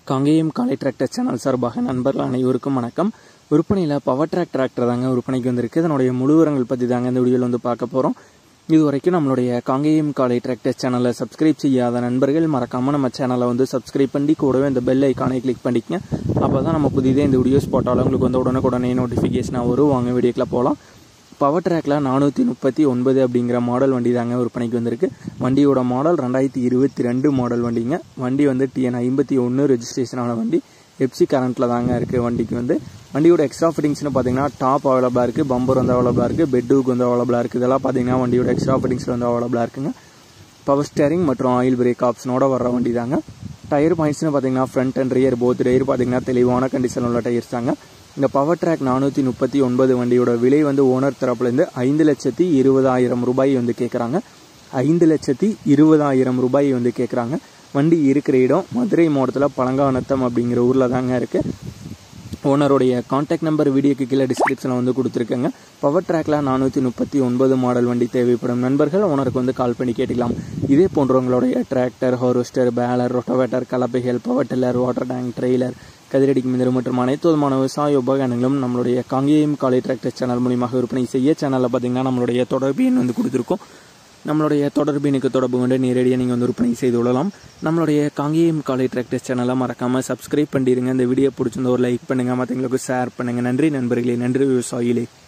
காங்கேயம் காலை tractor channel சார்பாக நண்பர்கள் அனைவருக்கும் வணக்கம் விற்பனையில் பவர் ட்ராக் டிராக்டர் தாங்க விற்பனைக்கு வந்திருக்கு இதனுடைய முழுவரங்கள் பற்றி தாங்க இந்த வீடியோவில் வந்து பார்க்க போகிறோம் இது வரைக்கும் நம்மளுடைய காங்கேயம் காலை டிராக்டர் சேனலை சப்ஸ்கிரைப் செய்யாத நண்பர்கள் மறக்காமல் நம்ம சேனலை வந்து சப்ஸ்கிரைப் பண்ணி கூடவே இந்த பெல் ஐக்கானை கிளிக் பண்ணிக்கங்க அப்போ தான் நம்ம புதிதே இந்த வீடியோஸ் போட்டாலும் உங்களுக்கு வந்து உடனுக்குடனே நோட்டிஃபிகேஷனாக வரும் வாங்க வீடியோக்கில் போகலாம் பவர் ட்ராக்ல நானூற்றி முப்பத்தி ஒன்பது அப்படிங்கிற மாடல் வண்டி தாங்க விற்பனைக்கு வந்திருக்கு வண்டியோட மாடல் ரெண்டாயிரத்தி இருபத்தி ரெண்டு மாடல் வண்டிங்க வண்டி வந்து டிஎன் ஐம்பத்தி ஒன்று ரெஜிஸ்ட்ரேஷனான வண்டி எப்சி கரண்ட்டில் தாங்க இருக்குது வண்டிக்கு வந்து வண்டியோட எக்ஸ்ட்ரா ஃபிட்டிங்ஸ்னு பார்த்தீங்கன்னா டாப் அவைலபிளாக இருக்குது பம்பர் வந்து அவைலபிளாக இருக்குது பெட்டுக்கு வந்து அவைலபிளாக இருக்குது இதெல்லாம் பார்த்தீங்கன்னா வண்டியோட எக்ஸ்ட்ரா ஃபிட்டிங்ஸில் வந்து அவைலபிளாக இருக்குங்க பவர் ஸ்டேரிங் மற்றும் ஆயில் பிரேக் ஆப்ஷனோட வர வண்டி தாங்க டயர் பாயிண்ட்ஸ்னு பார்த்தீங்கன்னா front and rear both tyre பார்த்தீங்கன்னா தெளிவான கண்டிஷன் உள்ள டயர்ஸ் தாங்க இந்த பவர் ட்ராக் நானூற்றி முப்பத்தி ஒன்பது வண்டியோட விலை வந்து ஓனர் தரப்புலேருந்து ஐந்து லட்சத்தி இருபதாயிரம் ரூபாய் வந்து கேட்குறாங்க ஐந்து லட்சத்தி இருபதாயிரம் ரூபாய் வந்து கேட்குறாங்க வண்டி இருக்கிற இடம் மதுரை மாவட்டத்தில் பழங்கானத்தம் அப்படிங்கிற ஊரில் தாங்க இருக்குது ஓனருடைய காண்டாக்ட் நம்பர் வீடியோக்கு கீழே டிஸ்கிரிப்ஷனில் வந்து கொடுத்துருக்கேங்க பவர் ட்ராக்ல நானூற்றி முப்பத்தி ஒன்பது மாடல் வண்டி தேவைப்படும் நண்பர்கள் ஓனருக்கு வந்து கால் பண்ணி கேட்டுக்கலாம் இதே போன்றவங்களுடைய டிராக்டர் ஹார்வெஸ்டர் பேலர் ரொட்டவேட்டர் கலப்பைகள் power tiller water tank trailer கதிரடிக்கு மிந்திரம் மற்றும் அனைத்து விதமான விவசாய உபகரணங்களும் நம்மளுடைய காங்கேயம் காலை டிராக்டர் சேனல் மூலியமாக விற்பனை செய்ய சேனலில் பார்த்தீங்கன்னா நம்மளுடைய தொடர்பு எண் வந்து கொடுத்துருக்கோம் நம்மளுடைய தொடர்பு எனக்கு தொடர்பு கொண்டு நேரடியாக நீங்கள் வந்து விற்பனை செய்து கொள்ளலாம் நம்மளுடைய காங்கேயம் காலை டிராக்டர் சேனலை மறக்காமல் சப்ஸ்கிரைப் பண்ணிடுங்க இந்த வீடியோ பிடிச்சிருந்த ஒரு லைக் பண்ணுங்கள் மற்றவங்களுக்கு ஷேர் பண்ணுங்கள் நன்றி நண்பர்களே நன்றி விவசாயிகளே